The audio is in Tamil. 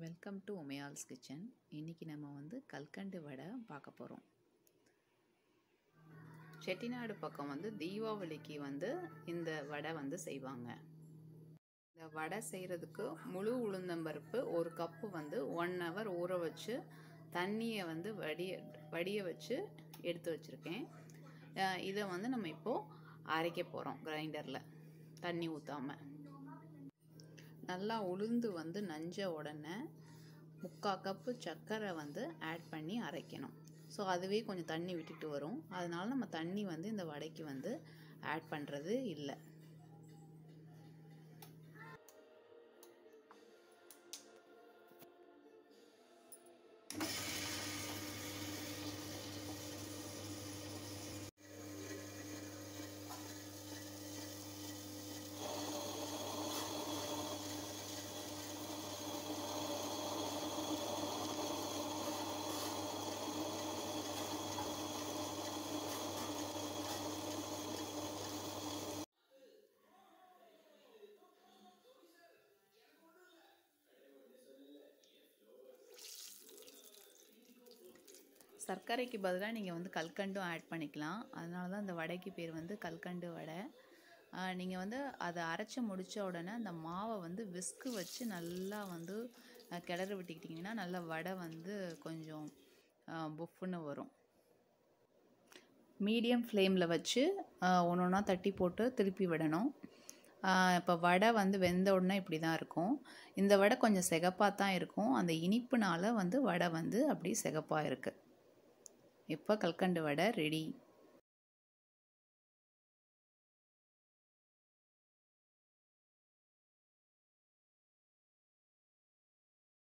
வெல்கம் டு உமையால்ஸ் கிச்சன் இன்றைக்கி நம்ம வந்து கல்கண்டு வடை பார்க்க போகிறோம் செட்டிநாடு பக்கம் வந்து தீபாவளிக்கு வந்து இந்த வடை வந்து செய்வாங்க இந்த வடை செய்கிறதுக்கு முழு உளுந்தம்பருப்பு ஒரு கப்பு வந்து ஒன் ஹவர் ஊற வச்சு தண்ணியை வந்து வடிய வடிய வச்சு எடுத்து வச்சுருக்கேன் இதை வந்து நம்ம இப்போது அரைக்க போகிறோம் கிரைண்டரில் தண்ணி ஊற்றாமல் நல்லா உளுந்து வந்து நஞ்ச உடனே முக்கால் கப்பு சர்க்கரை வந்து ஆட் பண்ணி அரைக்கணும் ஸோ அதுவே கொஞ்சம் தண்ணி விட்டுட்டு வரும் அதனால நம்ம தண்ணி வந்து இந்த வடைக்கு வந்து ஆட் பண்ணுறது இல்லை சர்க்கரைக்கு பதிலாக நீங்கள் வந்து கல்கண்டும் ஆட் பண்ணிக்கலாம் அதனால தான் இந்த வடைக்கு பேர் வந்து கல்கண்டு வடை நீங்கள் வந்து அதை அரைச்சி முடித்த உடனே அந்த மாவை வந்து விஸ்கு வச்சு நல்லா வந்து கிளறு விட்டுக்கிட்டிங்கன்னா நல்லா வடை வந்து கொஞ்சம் புஃப்னு வரும் மீடியம் ஃப்ளேமில் வச்சு ஒன்று ஒன்றா தட்டி போட்டு திருப்பி விடணும் இப்போ வடை வந்து வெந்த உடனே இப்படி தான் இருக்கும் இந்த வடை கொஞ்சம் சிகப்பாக தான் இருக்கும் அந்த இனிப்புனால வந்து வடை வந்து அப்படி சிகப்பாக இருக்குது இப்போ கல்கண்டு வடை ரெடி